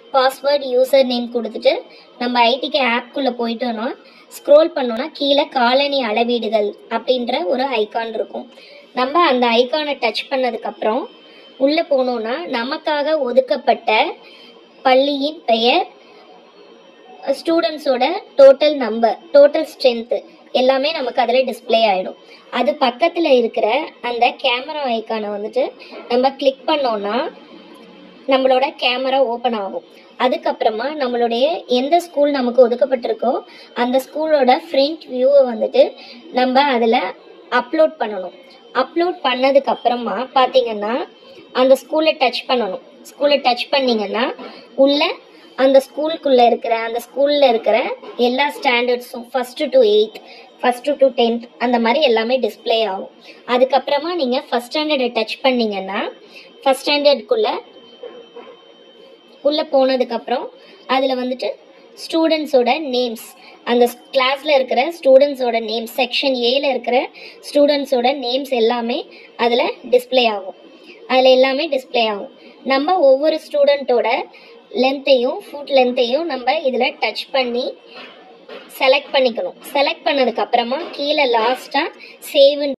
password user name கொடுத்துட்டு நம்ம ஐடிக்கு ஆப்குள்ளே போயிட்டோன்னா ஸ்க்ரோல் பண்ணோன்னா கீழே காலனி அளவீடுகள் அப்படின்ற ஒரு ஐகான் இருக்கும் நம்ம அந்த ஐகானை டச் பண்ணதுக்கப்புறம் உள்ளே போனோன்னா நமக்காக ஒதுக்கப்பட்ட பள்ளியின் பெயர் ஸ்டூடெண்ட்ஸோட டோட்டல் நம்பர் டோட்டல் ஸ்ட்ரென்த்து எல்லாமே நமக்கு அதில் டிஸ்ப்ளே ஆகிடும் அது பக்கத்தில் இருக்கிற அந்த கேமரா ஐக்கானை வந்துட்டு நம்ம கிளிக் பண்ணோன்னா நம்மளோட கேமரா ஓப்பன் ஆகும் அதுக்கப்புறமா நம்மளுடைய எந்த ஸ்கூல் நமக்கு ஒதுக்கப்பட்டிருக்கோ அந்த ஸ்கூலோட ஃப்ரண்ட் வியூவை வந்துட்டு நம்ம அதில் அப்லோட் பண்ணணும் அப்லோட் பண்ணதுக்கு அப்புறமா பார்த்தீங்கன்னா அந்த ஸ்கூலை டச் பண்ணணும் ஸ்கூலை டச் பண்ணிங்கன்னா உள்ள அந்த ஸ்கூலுக்குள்ளே இருக்கிற அந்த ஸ்கூலில் இருக்கிற எல்லா ஸ்டாண்டர்ட்ஸும் first to eighth first to tenth அந்த மாதிரி எல்லாமே டிஸ்ப்ளே ஆகும் அதுக்கப்புறமா நீங்கள் ஃபஸ்ட் ஸ்டாண்டர்டை டச் பண்ணீங்கன்னா ஃபஸ்ட் ஸ்டாண்டர்டுக்குள்ளே உள்ளே போனதுக்கப்புறம் அதில் வந்துட்டு ஸ்டூடெண்ட்ஸோட நேம்ஸ் அந்த கிளாஸில் இருக்கிற ஸ்டூடெண்ட்ஸோட நேம்ஸ் செக்ஷன் ஏல இருக்கிற ஸ்டூடெண்ட்ஸோட நேம்ஸ் எல்லாமே அதில் டிஸ்ப்ளே ஆகும் அதில் எல்லாமே டிஸ்ப்ளே ஆகும் நம்ம ஒவ்வொரு ஸ்டூடெண்ட்டோட லென்த்தையும் ஃபுட் லென்த்தையும் நம்ம இதில் டச் பண்ணி செலக்ட் பண்ணிக்கணும் செலக்ட் பண்ணதுக்கப்புறமா கீழே லாஸ்ட்டாக சேவ்